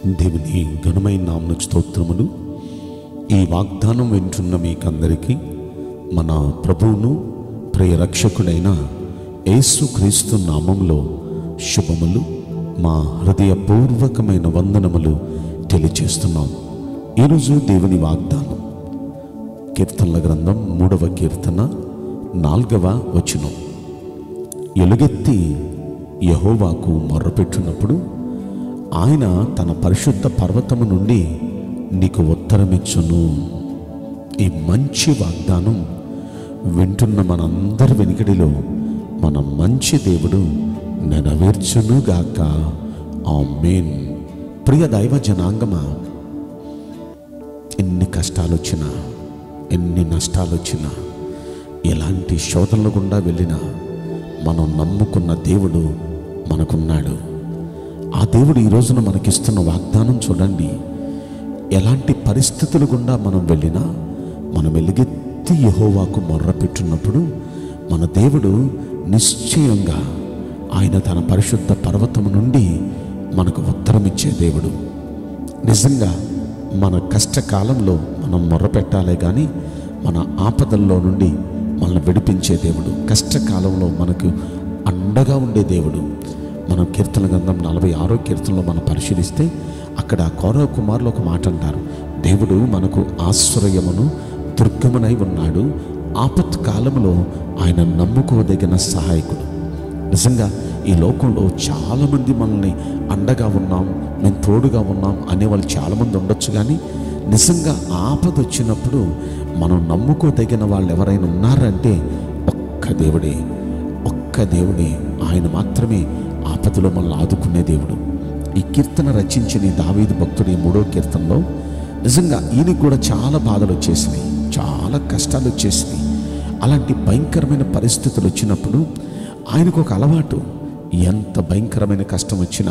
దేవుని ఘనమైన నామకు స్తోత్రములు ఈ వాగ్దానం వింటున్న మీకందరికీ మన ప్రభువును ప్రియ రక్షకుడైన యేసుక్రీస్తు నామంలో శుభములు మా హృదయపూర్వకమైన వందనములు తెలియచేస్తున్నాం ఈరోజు దేవుని వాగ్దానం కీర్తనల గ్రంథం మూడవ కీర్తన నాలుగవ వచనం ఎలుగెత్తి యహోవాకు మొర్రపెట్టినప్పుడు ఆయన తన పరిశుద్ధ పర్వతము నుండి నీకు ఉత్తరమిచ్చును ఈ మంచి వాగ్దానం వింటున్న మనందరి వెనుకడిలో మన మంచి దేవుడు నెరవేర్చునుగాక ఆమేన్ ప్రియ దైవ జనాంగమా ఎన్ని కష్టాలు వచ్చినా ఎన్ని నష్టాలు వచ్చినా ఎలాంటి శోధనల గుండా వెళ్ళినా మనం నమ్ముకున్న దేవుడు మనకున్నాడు ఆ దేవుడు ఈ రోజున మనకిస్తున్న వాగ్దానం చూడండి ఎలాంటి పరిస్థితుల గుండా మనం వెళ్ళినా మనం వెలుగెత్తి యహోవాకు మొర్ర పెట్టున్నప్పుడు మన దేవుడు నిశ్చయంగా ఆయన తన పరిశుద్ధ పర్వతము నుండి మనకు ఉత్తరమిచ్చే దేవుడు నిజంగా మన కష్టకాలంలో మనం మొర్ర పెట్టాలే కానీ మన ఆపదల్లో నుండి మనల్ని విడిపించే దేవుడు కష్టకాలంలో మనకు అండగా ఉండే దేవుడు మనం కీర్తన గ్రంథం నలభై ఆరో కీర్తనలో మనం పరిశీలిస్తే అక్కడ కౌరవ కుమారులు ఒక మాట అంటారు దేవుడు మనకు ఆశ్రయమును దుర్గమునై ఉన్నాడు ఆపత్ కాలంలో ఆయన నమ్ముకోదగిన సహాయకుడు నిజంగా ఈ లోకంలో చాలామంది మనల్ని అండగా ఉన్నాం మేము తోడుగా ఉన్నాం అనేవాళ్ళు చాలామంది ఉండొచ్చు కానీ నిజంగా ఆపద వచ్చినప్పుడు మనం నమ్ముకోదగిన వాళ్ళు ఎవరైనా ఉన్నారంటే ఒక్క దేవుడే ఒక్క దేవుడే ఆయన మాత్రమే ఆపదలో మనల్ని ఆదుకునే దేవుడు ఈ కీర్తన రచించిన ఈ దావీదు భక్తుడి మూడో కీర్తనలో నిజంగా ఈయనకి కూడా చాలా బాధలు వచ్చేసినాయి చాలా కష్టాలు వచ్చేసినాయి అలాంటి భయంకరమైన పరిస్థితులు వచ్చినప్పుడు ఆయనకు ఒక అలవాటు ఎంత భయంకరమైన కష్టం వచ్చినా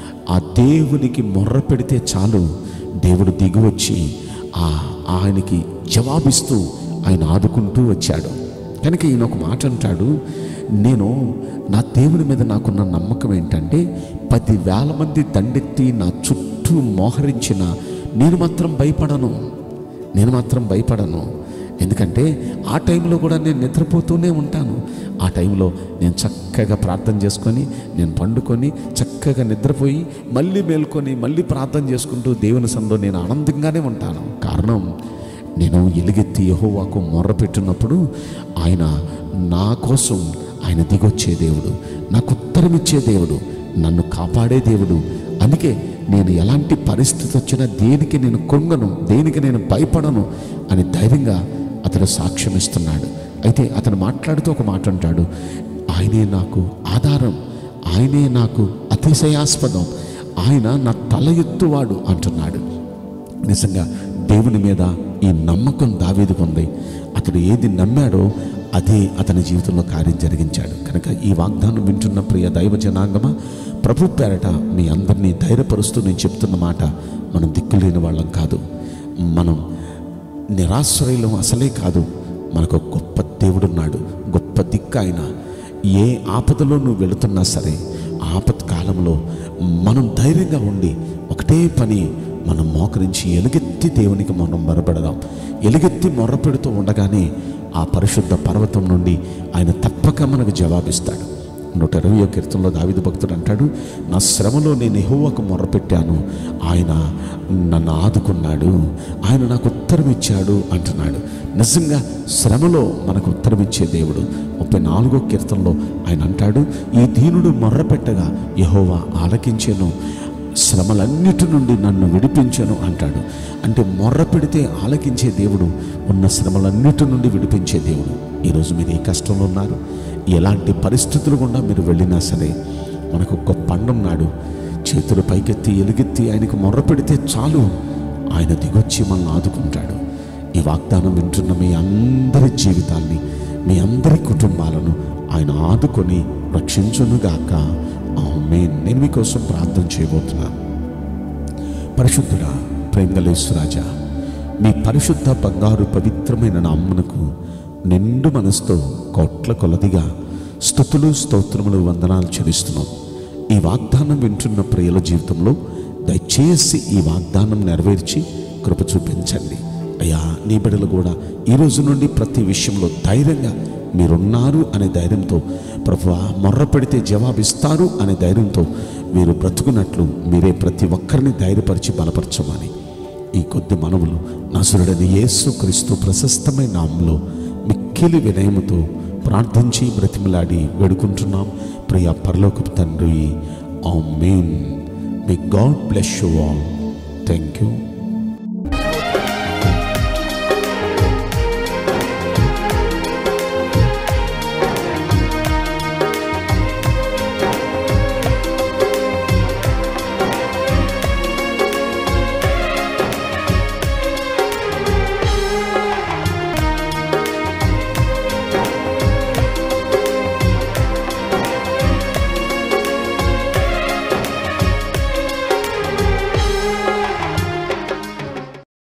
ఆ దేవునికి మొర్ర పెడితే చాలు దేవుడు దిగివచ్చి ఆ ఆయనకి జవాబిస్తూ ఆయన ఆదుకుంటూ వచ్చాడు కనుక ఈయన ఒక మాట అంటాడు నేను నా దేవుని మీద నాకున్న నమ్మకం ఏంటంటే పదివేల మంది దండెత్తి నా చుట్టూ మోహరించిన నేను మాత్రం భయపడను నేను మాత్రం భయపడను ఎందుకంటే ఆ టైంలో కూడా నేను నిద్రపోతూనే ఉంటాను ఆ టైంలో నేను చక్కగా ప్రార్థన చేసుకొని నేను పండుకొని చక్కగా నిద్రపోయి మళ్ళీ మేల్కొని మళ్ళీ ప్రార్థన చేసుకుంటూ దేవుని సంలో నేను ఆనందంగానే ఉంటాను కారణం నేను ఎలుగెత్తి యహోవాకు మొర్ర పెట్టినప్పుడు ఆయన నా కోసం ఆయన దిగొచ్చే దేవుడు నాకు ఉత్తరం ఇచ్చే దేవుడు నన్ను కాపాడే దేవుడు అందుకే నేను ఎలాంటి పరిస్థితి వచ్చినా దేనికి నేను కొంగను దేనికి నేను భయపడను అని ధైర్యంగా అతడు సాక్ష్యం ఇస్తున్నాడు అయితే అతను మాట్లాడుతూ ఒక మాట అంటాడు ఆయనే నాకు ఆధారం ఆయనే నాకు అతిశయాస్పదం ఆయన నా తల ఎత్తువాడు అంటున్నాడు నిజంగా దేవుని మీద ఈ నమ్మకం దావీదుకు ఉంది అతడు ఏది నమ్మాడో అదే అతని జీవితంలో కార్యం జరిగించాడు కనుక ఈ వాగ్దానం వింటున్న ప్రియ దైవ జనాంగమా ప్రభు పేరట మీ అందరినీ ధైర్యపరుస్తూ నేను చెప్తున్న మాట మనం దిక్కులేని వాళ్ళం కాదు మనం నిరాశ్రయులం అసలే కాదు మనకు ఒక గొప్ప దేవుడున్నాడు గొప్ప దిక్కు ఆయన ఏ ఆపదలో నువ్వు వెళుతున్నా సరే ఆపత్ కాలంలో మనం ధైర్యంగా ఉండి ఒకటే పని మనం మోకరించి ఎలుగెత్తి దేవునికి మనం మొరపెడదాం ఎలుగెత్తి మొర్రపెడుతూ ఉండగానే ఆ పరిశుద్ధ పర్వతం నుండి ఆయన తప్పక మనకు జవాబిస్తాడు నూట ఇరవై కీర్తనలో దావిద భక్తుడు అంటాడు నా శ్రమలో నేను ఎహోవకు మొర్రపెట్టాను ఆయన నన్ను ఆదుకున్నాడు ఆయన నాకు ఉత్తరం ఇచ్చాడు అంటున్నాడు నిజంగా శ్రమలో మనకు ఉత్తరం ఇచ్చే దేవుడు ముప్పై నాలుగో కీర్తనలో ఆయన అంటాడు ఈ దీనుడు మొర్రపెట్టగా యహోవా ఆలకించాను శ్రమలన్నిటి నుండి నన్ను విడిపించను అంటాడు అంటే మొర్ర పెడితే ఆలకించే దేవుడు ఉన్న శ్రమలన్నిటి నుండి విడిపించే దేవుడు ఈరోజు మీరు ఏ కష్టంలో ఉన్నారు ఎలాంటి పరిస్థితులు గుండా మీరు వెళ్ళినా సరే మనకు గొప్ప ఉన్నాడు చేతులు పైకెత్తి ఎలుగెత్తి ఆయనకు మొర్ర పెడితే చాలు ఆయన దిగొచ్చి మనల్ని ఆదుకుంటాడు ఈ వాగ్దానం వింటున్న మీ అందరి జీవితాల్ని మీ అందరి కుటుంబాలను ఆయన ఆదుకొని రక్షించునుగాక ఆమేన్ నేను మీకోసం ప్రార్థన చేయబోతున్నాను పరిశుద్ధుడా ప్రేమగలేశ్వరాజా మీ పరిశుద్ధ బంగారు పవిత్రమైన నామ్మునకు నిండు మనసుతో కోట్ల కొలదిగా స్థుతులు స్తోత్రములు వందనాలు చెల్లిస్తున్నాం ఈ వాగ్దానం వింటున్న ప్రియుల జీవితంలో దయచేసి ఈ వాగ్దానం నెరవేర్చి కృప చూపించండి అయ్యా నీ బిడ్డలు కూడా ఈ రోజు నుండి ప్రతి విషయంలో ధైర్యంగా మీరున్నారు అనే ధైర్యంతో ప్రభు మొర్ర పెడితే జవాబిస్తారు అనే ధైర్యంతో మీరు బ్రతుకున్నట్లు మీరే ప్రతి ఒక్కరిని ధైర్యపరిచి బలపరచమని ఈ కొద్ది మనవులు నసురుడని యేసు క్రీస్తు ప్రశస్తమైన నామంలో మిక్కిలి వినయముతో ప్రార్థించి బ్రతిమలాడి వేడుకుంటున్నాం ప్రియ పరలోకపు తండ్రి amen may God bless you all thank you